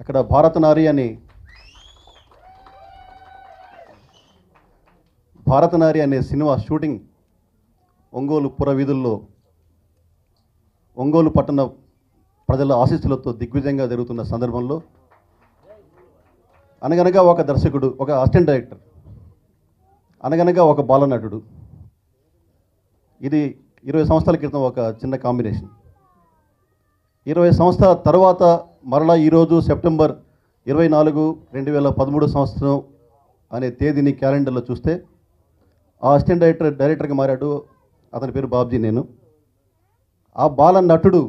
అక్కడ భారత నారి అని భారత నారి అనే సినిమా షూటింగ్ ఒంగోలు పుర వీధుల్లో ఒంగోలు పట్టణ ప్రజల ఆశీస్సులతో దిగ్విజయంగా జరుగుతున్న సందర్భంలో అనగనగా ఒక దర్శకుడు ఒక అసిస్టెంట్ డైరెక్టర్ అనగనగా ఒక బాలనటుడు ఇది ఇరవై సంవత్సరాల క్రితం ఒక చిన్న కాంబినేషన్ ఇరవై సంవత్సరాల తర్వాత మరలా ఈరోజు సెప్టెంబర్ ఇరవై నాలుగు రెండు వేల పదమూడు సంవత్సరం అనే తేదీని క్యాలెండర్లో చూస్తే ఆ అసిస్టెంట్ డైరెక్టర్ డైరెక్టర్గా మారాడు అతని పేరు బాబ్జీ నేను ఆ బాల నటుడు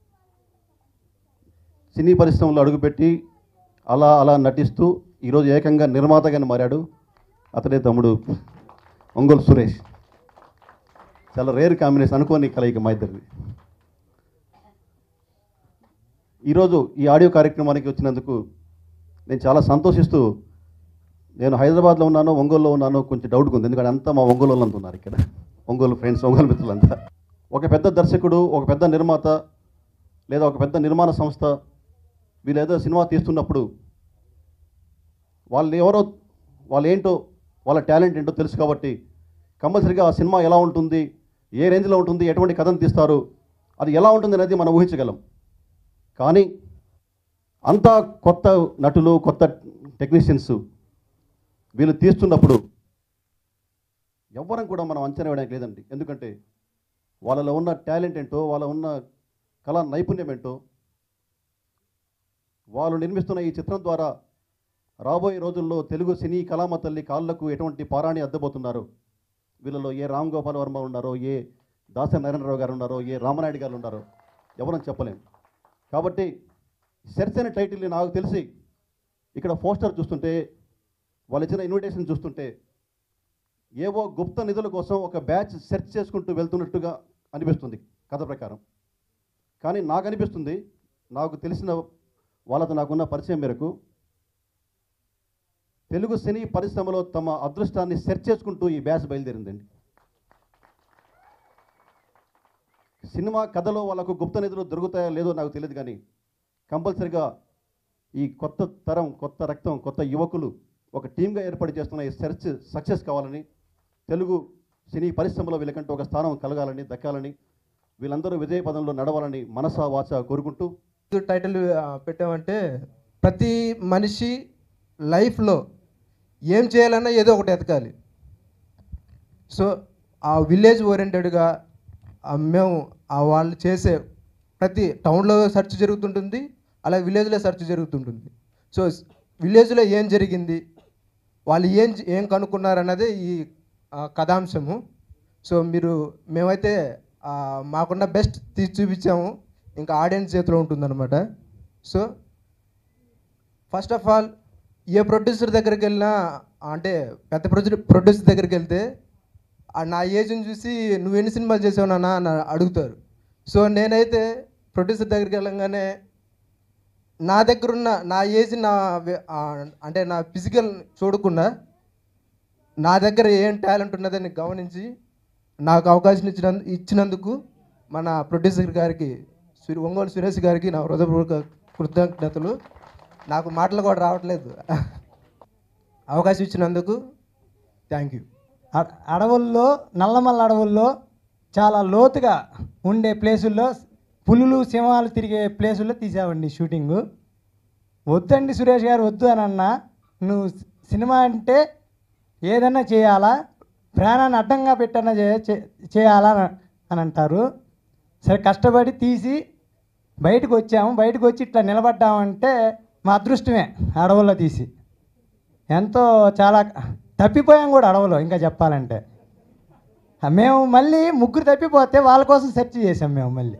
సినీ పరిశ్రమలో అడుగుపెట్టి అలా అలా నటిస్తూ ఈరోజు ఏకంగా నిర్మాతగానే మారాడు అతడే తమ్ముడు ఒంగోలు సురేష్ చాలా రేర్ కాంబినేషన్ అనుకోని కలయిక మా ఇద్దరిది ఈరోజు ఈ ఆడియో కార్యక్రమానికి వచ్చినందుకు నేను చాలా సంతోషిస్తూ నేను హైదరాబాద్లో ఉన్నాను ఒంగోలులో ఉన్నాను కొంచెం డౌట్గా ఉంది ఎందుకంటే అంతా మా ఒంగోలు వాళ్ళంతా ఉన్నారు ఇక్కడ ఒంగోలు ఫ్రెండ్స్ ఒంగోలు మిత్రులంతా ఒక పెద్ద దర్శకుడు ఒక పెద్ద నిర్మాత లేదా ఒక పెద్ద నిర్మాణ సంస్థ వీళ్ళు ఏదో సినిమా తీస్తున్నప్పుడు వాళ్ళు ఎవరో వాళ్ళు ఏంటో వాళ్ళ టాలెంట్ ఏంటో తెలుసు కాబట్టి కంపల్సరీగా ఆ సినిమా ఎలా ఉంటుంది ఏ రేంజ్లో ఉంటుంది ఎటువంటి కథను తీస్తారు అది ఎలా ఉంటుంది అనేది మనం ఊహించగలం కానీ అంతా కొత్త నటులు కొత్త టెక్నీషియన్స్ వీళ్ళు తీస్తున్నప్పుడు ఎవ్వరం కూడా మనం అంచనా వేయడానికి లేదండి ఎందుకంటే వాళ్ళలో ఉన్న టాలెంట్ ఏంటో వాళ్ళ ఉన్న కళా నైపుణ్యం ఏంటో వాళ్ళు నిర్మిస్తున్న ఈ చిత్రం ద్వారా రాబోయే రోజుల్లో తెలుగు సినీ కళామ తల్లి కాళ్ళకు ఎటువంటి పారాణి అద్దబోతున్నారు వీళ్ళలో ఏ రామ్ గోపాల్ వర్మ ఉన్నారో ఏ దాస నారాయణరావు గారు ఉన్నారో ఏ రామనాయుడు గారు ఉన్నారో ఎవరని చెప్పలేం కాబట్టి సెర్చ్ అనే టైటిల్ని నాకు తెలిసి ఇక్కడ పోస్టర్ చూస్తుంటే వాళ్ళు ఇచ్చిన ఇన్విటేషన్ చూస్తుంటే ఏవో గుప్త నిధుల కోసం ఒక బ్యాచ్ సెర్చ్ చేసుకుంటూ వెళ్తున్నట్టుగా అనిపిస్తుంది కథ ప్రకారం కానీ నాకు అనిపిస్తుంది నాకు తెలిసిన వాళ్ళతో నాకున్న పరిచయం మేరకు తెలుగు సినీ పరిశ్రమలో తమ అదృష్టాన్ని సెర్చ్ చేసుకుంటూ ఈ బ్యాచ్ బయలుదేరిందండి సినిమా కథలో వాళ్ళకు గుప్త నిధులు దొరుకుతాయో లేదో నాకు తెలియదు కానీ కంపల్సరిగా ఈ కొత్త తరం కొత్త రక్తం కొత్త యువకులు ఒక టీమ్గా ఏర్పాటు చేస్తున్న ఈ సెర్చ్ సక్సెస్ కావాలని తెలుగు సినీ పరిశ్రమలో వీళ్ళకంటూ ఒక స్థానం కలగాలని దక్కాలని వీళ్ళందరూ విజయ పదంలో నడవాలని మనసా వాచ కోరుకుంటూ ఎందుకు టైటిల్ ఆ, పెట్టామంటే ప్రతి మనిషి లైఫ్లో ఏం చేయాలన్నా ఏదో ఒకటి ఎతకాలి సో ఆ విలేజ్ ఓరియంటెడ్గా మేము ఆ వాళ్ళు చేసే ప్రతి టౌన్లో సెర్చ్ జరుగుతుంటుంది అలాగే విలేజ్లో సెర్చ్ జరుగుతుంటుంది సో విలేజ్లో ఏం జరిగింది వాళ్ళు ఏం ఏం కనుక్కున్నారన్నదే ఈ ఆ, కథాంశము సో మీరు మేమైతే ఆ, మాకున్న బెస్ట్ తీసి చూపించాము ఇంకా ఆడియన్స్ చేతిలో ఉంటుందన్నమాట సో ఫస్ట్ ఆఫ్ ఆల్ ఏ ప్రొడ్యూసర్ దగ్గరికి వెళ్ళినా అంటే పెద్ద ప్రొడ్యూ ప్రొడ్యూసర్ దగ్గరికి వెళ్తే ఆ నా ఏజ్ని చూసి నువ్వు ఎన్ని సినిమాలు చేసావు నాన్న అని అడుగుతారు సో నేనైతే ప్రొడ్యూసర్ దగ్గరికి వెళ్ళంగానే నా దగ్గర ఉన్న నా ఏజ్ నా వే- ఆ, అంటే నా ఫిజికల్ చూడకుండా నా దగ్గర ఏం టాలెంట్ ఉన్నదని గమనించి నాకు అవకాశం ఇచ్చిన ఇచ్చినందుకు మన ప్రొడ్యూసర్ గారికి శ్రీ ఒంగోలు సురేష్ గారికి నా హృదయపూర్వక కృతజ్ఞతలు నాకు మాటలు కూడా రావట్లేదు అవకాశం ఇచ్చినందుకు థ్యాంక్ యూ అ- అడవుల్లో నల్లమల్ల అడవుల్లో చాలా లోతుగా ఉండే ప్లేసుల్లో పులులు సింహాలు తిరిగే ప్లేసుల్లో తీసావండి షూటింగు వద్దండి సురేష్ గారు వద్దు అని అన్నా నువ్వు సి- సినిమా అంటే ఏదన్నా చేయాలా ప్రాణాన్ని అడ్డంగా పెట్టన్నా చే- చే- చేయాలా అని- అని అంటారు సరే కష్టపడి తీసి బయటకు వచ్చాము బయటకు వచ్చి ఇట్లా నిలబడ్డామంటే మా అదృష్టమే అడవుల్లో తీసి ఎంతో చాలా తప్పిపోయాం కూడా అడవులో ఇంకా చెప్పాలంటే మేము మళ్ళీ ముగ్గురు తప్పిపోతే వాళ్ళ కోసం సెర్చ్ చేసాం మేము మళ్ళీ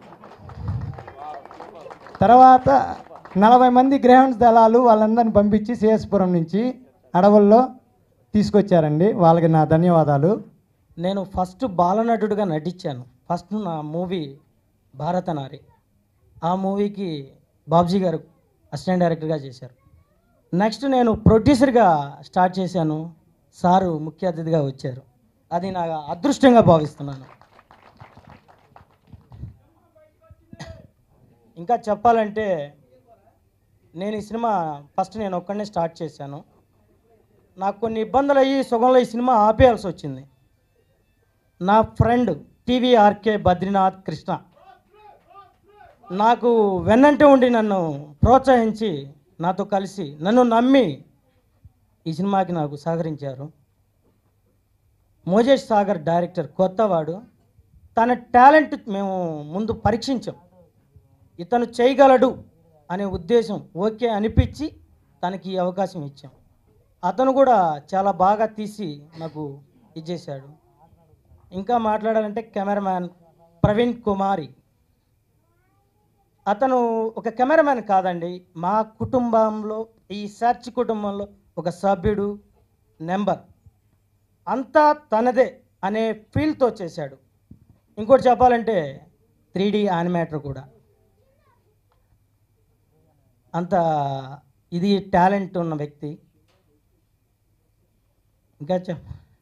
తర్వాత నలభై మంది గ్రౌండ్స్ దళాలు వాళ్ళందరిని పంపించి సిఎస్పురం నుంచి అడవుల్లో తీసుకొచ్చారండి వాళ్ళకి నా ధన్యవాదాలు నేను ఫస్ట్ బాలనటుడిగా నటించాను ఫస్ట్ నా మూవీ భారతనారి ఆ మూవీకి బాబ్జీ గారు అసిస్టెంట్ డైరెక్టర్గా చేశారు నెక్స్ట్ నేను ప్రొడ్యూసర్గా స్టార్ట్ చేశాను సారు ముఖ్య అతిథిగా వచ్చారు అది నా అదృష్టంగా భావిస్తున్నాను ఇంకా చెప్పాలంటే నేను ఈ సినిమా ఫస్ట్ నేను ఒక్కడనే స్టార్ట్ చేశాను నాకు కొన్ని ఇబ్బందులు అయ్యి సుగంలో ఈ సినిమా ఆపేయాల్సి వచ్చింది నా ఫ్రెండ్ టీవీఆర్కే బద్రీనాథ్ కృష్ణ నాకు వెన్నంటే ఉండి నన్ను ప్రోత్సహించి నాతో కలిసి నన్ను నమ్మి ఈ సినిమాకి నాకు సహకరించారు మోజేష్ సాగర్ డైరెక్టర్ కొత్తవాడు తన టాలెంట్ మేము ముందు పరీక్షించాం ఇతను చేయగలడు అనే ఉద్దేశం ఓకే అనిపించి తనకి ఈ అవకాశం ఇచ్చాం అతను కూడా చాలా బాగా తీసి నాకు ఇచ్చేశాడు ఇంకా మాట్లాడాలంటే కెమెరామ్యాన్ ప్రవీణ్ కుమారి అతను ఒక కెమెరామ్యాన్ కాదండి మా కుటుంబంలో ఈ సెర్చ్ కుటుంబంలో ఒక సభ్యుడు నెంబర్ అంతా తనదే అనే ఫీల్తో చేశాడు ఇంకోటి చెప్పాలంటే త్రీ డి యానిమేటర్ కూడా అంత ఇది టాలెంట్ ఉన్న వ్యక్తి ఇంకా చెప్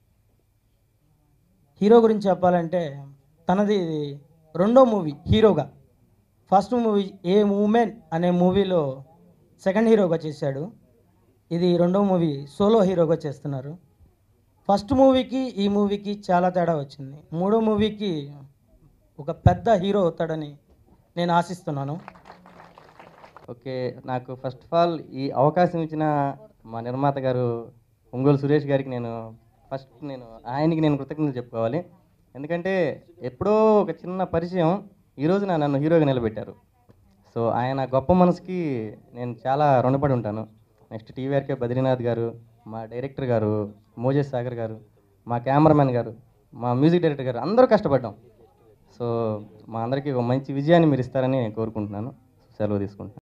హీరో గురించి చెప్పాలంటే తనది రెండో మూవీ హీరోగా ఫస్ట్ మూవీ ఏ ఉమెన్ అనే మూవీలో సెకండ్ హీరోగా చేశాడు ఇది రెండో మూవీ సోలో హీరోగా చేస్తున్నారు ఫస్ట్ మూవీకి ఈ మూవీకి చాలా తేడా వచ్చింది మూడో మూవీకి ఒక పెద్ద హీరో అవుతాడని నేను ఆశిస్తున్నాను ఓకే నాకు ఫస్ట్ ఆఫ్ ఆల్ ఈ అవకాశం ఇచ్చిన మా నిర్మాత గారు ఒంగోలు సురేష్ గారికి నేను ఫస్ట్ నేను ఆయనకి నేను కృతజ్ఞతలు చెప్పుకోవాలి ఎందుకంటే ఎప్పుడో ఒక చిన్న పరిచయం ఈ రోజున నన్ను హీరోగా నిలబెట్టారు సో ఆయన గొప్ప మనసుకి నేను చాలా రుణపడి ఉంటాను నెక్స్ట్ టీవీఆర్కే బద్రీనాథ్ గారు మా డైరెక్టర్ గారు మోజేష్ సాగర్ గారు మా కెమెరామెన్ గారు మా మ్యూజిక్ డైరెక్టర్ గారు అందరూ కష్టపడ్డాం సో మా అందరికీ ఒక మంచి విజయాన్ని మీరు ఇస్తారని నేను కోరుకుంటున్నాను సెలవు తీసుకుంటాను